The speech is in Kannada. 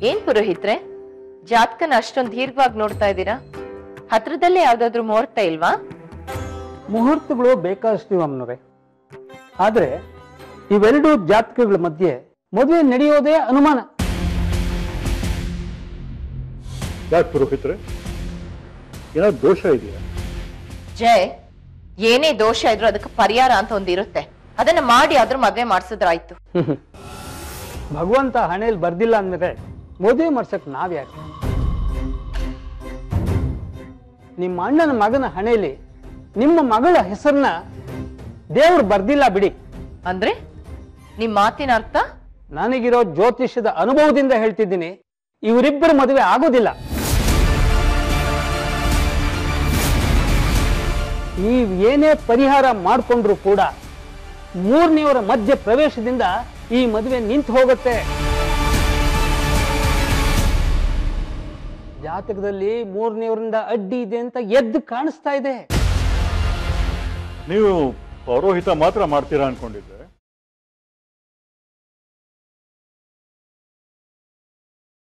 ಏನ್ ಪುರೋಹಿತ್ರೆ ಜಾತಕನ ಅಷ್ಟೊಂದು ದೀರ್ಘವಾಗಿ ನೋಡ್ತಾ ಇದ್ದೀರಾ ಹತ್ರದಲ್ಲೇ ಯಾವ್ದಾದ್ರು ಮುಹೂರ್ತ ಇಲ್ವಾ ಮುಹೂರ್ತಗಳು ಬೇಕಾದಷ್ಟಿವೆ ಅಮ್ಮನವ್ರೆ ಆದ್ರೆ ಇವೆರಡು ಜಾತಕಗಳ ಮಧ್ಯೆ ಮದುವೆ ನಡೆಯೋದೇ ಅನುಮಾನ ಯಾಕೆ ಪುರೋಹಿತ್ರೆ ಏನಾದ್ರು ದೋಷ ಇದೆಯಾ ಜಯ್ ಏನೇ ದೋಷ ಇದ್ರೂ ಅದಕ್ಕೆ ಪರಿಹಾರ ಅಂತ ಒಂದಿರುತ್ತೆ ಅದನ್ನ ಮಾಡಿ ಆದ್ರೂ ಮದ್ವೆ ಮಾಡ್ಸಿದ್ರಾಯ್ತು ಭಗವಂತ ಹಣೆಯಲ್ಲಿ ಬರ್ದಿಲ್ಲ ಅಂದ್ಮೇಲೆ ಮದುವೆ ಮಾಡ್ಸಕ್ ನಾವ್ಯಾಕೆ ನಿಮ್ಮ ಅಣ್ಣನ ಮಗನ ಹಣೆಯಲ್ಲಿ ನಿಮ್ಮ ಮಗಳ ಹೆಸರನ್ನ ದೇವ್ರು ಬರ್ದಿಲ್ಲ ಬಿಡಿ ಅಂದ್ರೆ ನಿಮ್ ಮಾತಿನ ಅರ್ಥ ನನಗಿರೋ ಜ್ಯೋತಿಷ್ಯದ ಅನುಭವದಿಂದ ಹೇಳ್ತಿದ್ದೀನಿ ಇವರಿಬ್ಬರ ಮದುವೆ ಆಗೋದಿಲ್ಲ ನೀವ್ ಏನೇ ಪರಿಹಾರ ಮಾಡಿಕೊಂಡ್ರು ಕೂಡ ಮೂರನೆಯವರ ಮಧ್ಯ ಪ್ರವೇಶದಿಂದ ಈ ಮದುವೆ ನಿಂತು ಹೋಗುತ್ತೆ ಜಾತಕದಲ್ಲಿ ಮೂರನೆಯವರಿಂದ ಅಡ್ಡಿ ಇದೆ ಅಂತ ಎದ್ದು ಕಾಣಿಸ್ತಾ ಇದೆ ನೀವು ಪೌರೋಹಿತ ಮಾತ್ರ ಮಾಡ್ತೀರಾ ಅನ್ಕೊಂಡಿದ್ದೆ